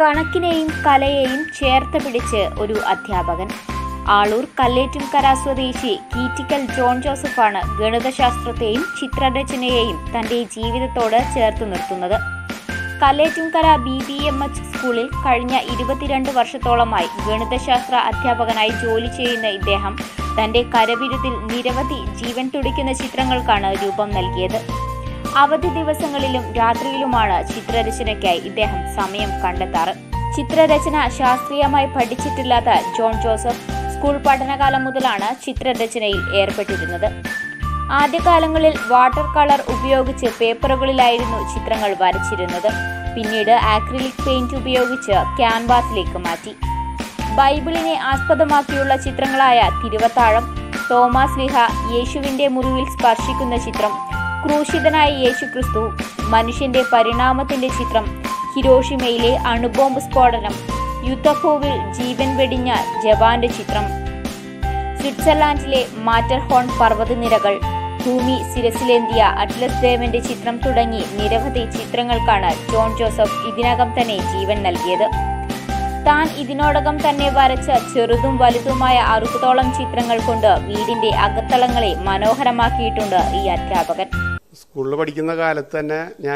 കണക്കിനെയും കലയെയും ചേർത്ത് പിടിച്ച് ഒരു അധ്യാപകൻ ആളൂർ കല്ലേറ്റുംകര സ്വദേശി കീറ്റിക്കൽ ജോൺ ജോസഫാണ് ഗണിതശാസ്ത്രത്തെയും ചിത്രരചനയെയും തന്റെ ജീവിതത്തോട് ചേർത്ത് നിർത്തുന്നത് Kallettumkara B B M H സ്കൂളിൽ കഴിഞ്ഞ ഇരുപത്തിരണ്ട് വർഷത്തോളമായി ഗണിതശാസ്ത്ര അധ്യാപകനായി ജോലി ചെയ്യുന്ന ഇദ്ദേഹം തന്റെ കരവിരുതിൽ നിരവധി ജീവൻ തുടിക്കുന്ന ചിത്രങ്ങൾക്കാണ് രൂപം നൽകിയത് അവധി ദിവസങ്ങളിലും രാത്രിയിലുമാണ് ചിത്രരചനയ്ക്കായി ഇദ്ദേഹം സമയം കണ്ടെത്താറ് ചിത്രരചന ശാസ്ത്രീയമായി പഠിച്ചിട്ടില്ലാത്ത ജോൺ ജോസഫ് സ്കൂൾ പഠനകാലം മുതലാണ് ചിത്രരചനയിൽ ഏർപ്പെട്ടിരുന്നത് ആദ്യകാലങ്ങളിൽ വാട്ടർ കളർ ഉപയോഗിച്ച് പേപ്പറുകളിലായിരുന്നു ചിത്രങ്ങൾ വരച്ചിരുന്നത് പിന്നീട് ആക്രിലിക് പെയിന്റ് ഉപയോഗിച്ച് ക്യാൻവാസിലേക്ക് മാറ്റി ബൈബിളിനെ ആസ്പദമാക്കിയുള്ള ചിത്രങ്ങളായ തിരുവത്താഴം തോമാസ് ലിഹ യേശുവിന്റെ മുറിവിൽ സ്പർശിക്കുന്ന ചിത്രം ക്രൂശിതനായ യേശുക്രിസ്തു മനുഷ്യന്റെ പരിണാമത്തിന്റെ ചിത്രം ഹിരോഷിമയിലെ അണുബോംബ് സ്ഫോടനം യുദ്ധഭൂവിൽ ജീവൻ വെടിഞ്ഞ ജവാന്റെ ചിത്രം സ്വിറ്റ്സർലാൻഡിലെ മാറ്റർഹോൺ പർവ്വതനിരകൾ ഭൂമി ശിരസിലേന്തിയ അറ്റ്ലസ് ദേവന്റെ ചിത്രം തുടങ്ങി നിരവധി ചിത്രങ്ങൾക്കാണ് ജോൺ ജോസഫ് ഇതിനകം തന്നെ ജീവൻ നൽകിയത് താൻ ഇതിനോടകം തന്നെ വരച്ച ചെറുതും വലുതുമായ അറുപതോളം ചിത്രങ്ങൾ കൊണ്ട് വീടിന്റെ അകത്തളങ്ങളെ മനോഹരമാക്കിയിട്ടുണ്ട് ഈ അധ്യാപകൻ സ്കൂളിൽ പഠിക്കുന്ന കാലത്ത് തന്നെ ഞാൻ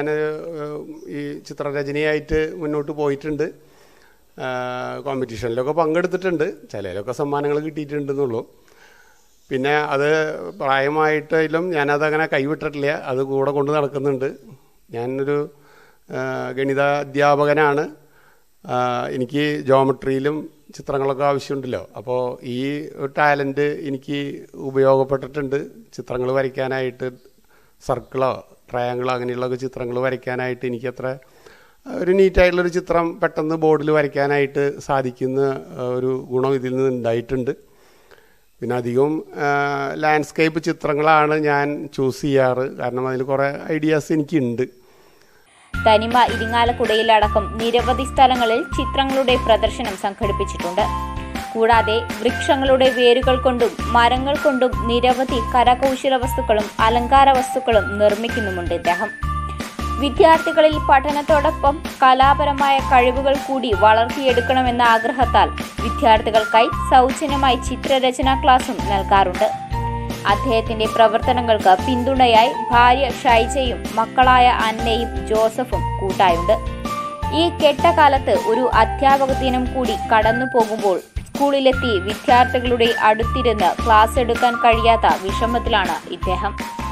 ഈ ചിത്രരചനയായിട്ട് മുന്നോട്ട് പോയിട്ടുണ്ട് കോമ്പറ്റീഷനിലൊക്കെ പങ്കെടുത്തിട്ടുണ്ട് ചിലയിലൊക്കെ സമ്മാനങ്ങൾ കിട്ടിയിട്ടുണ്ടെന്നുള്ളൂ പിന്നെ അത് പ്രായമായിട്ടിലും ഞാനതങ്ങനെ കൈവിട്ടിട്ടില്ല അത് കൂടെ കൊണ്ട് നടക്കുന്നുണ്ട് ഞാനൊരു ഗണിത അധ്യാപകനാണ് എനിക്ക് ജോമെട്രിയിലും ചിത്രങ്ങളൊക്കെ ആവശ്യമുണ്ടല്ലോ അപ്പോൾ ഈ ടാലൻറ്റ് എനിക്ക് ഉപയോഗപ്പെട്ടിട്ടുണ്ട് ചിത്രങ്ങൾ വരയ്ക്കാനായിട്ട് സർക്കിളോ ട്രയാങ്കിളോ അങ്ങനെയുള്ളൊക്കെ ചിത്രങ്ങൾ വരയ്ക്കാനായിട്ട് എനിക്കത്ര ഒരു നീറ്റായിട്ടുള്ളൊരു ചിത്രം പെട്ടെന്ന് ബോർഡിൽ വരയ്ക്കാനായിട്ട് സാധിക്കുന്ന ഒരു ഗുണം ഇതിൽ നിന്ന് ഉണ്ടായിട്ടുണ്ട് പിന്നെ അധികവും ലാൻഡ്സ്കേപ്പ് ചിത്രങ്ങളാണ് ഞാൻ ചൂസ് ചെയ്യാറ് കാരണം അതിൽ കുറേ ഐഡിയാസ് എനിക്കുണ്ട് തനിമ ഇരിങ്ങാലക്കുടയിലടക്കം നിരവധി സ്ഥലങ്ങളിൽ ചിത്രങ്ങളുടെ പ്രദർശനം സംഘടിപ്പിച്ചിട്ടുണ്ട് കൂടാതെ വൃക്ഷങ്ങളുടെ വേരുകൾ കൊണ്ടും മരങ്ങൾ കൊണ്ടും നിരവധി കരകൗശല വസ്തുക്കളും അലങ്കാര വസ്തുക്കളും നിർമ്മിക്കുന്നുമുണ്ട് ഇദ്ദേഹം വിദ്യാർത്ഥികളിൽ പഠനത്തോടൊപ്പം കലാപരമായ കഴിവുകൾ കൂടി വളർത്തിയെടുക്കണമെന്ന ആഗ്രഹത്താൽ വിദ്യാർത്ഥികൾക്കായി സൗജന്യമായി ചിത്രരചനാ ക്ലാസും നൽകാറുണ്ട് അദ്ദേഹത്തിന്റെ പ്രവർത്തനങ്ങൾക്ക് പിന്തുണയായി ഭാര്യ ഷൈജയും മക്കളായ അന്നയും ജോസഫും കൂട്ടായുണ്ട് ഈ കെട്ടകാലത്ത് ഒരു അധ്യാപക ദിനം കൂടി കടന്നു പോകുമ്പോൾ സ്കൂളിലെത്തി വിദ്യാർത്ഥികളുടെ അടുത്തിരുന്ന് ക്ലാസ് എടുക്കാൻ കഴിയാത്ത വിഷമത്തിലാണ് ഇദ്ദേഹം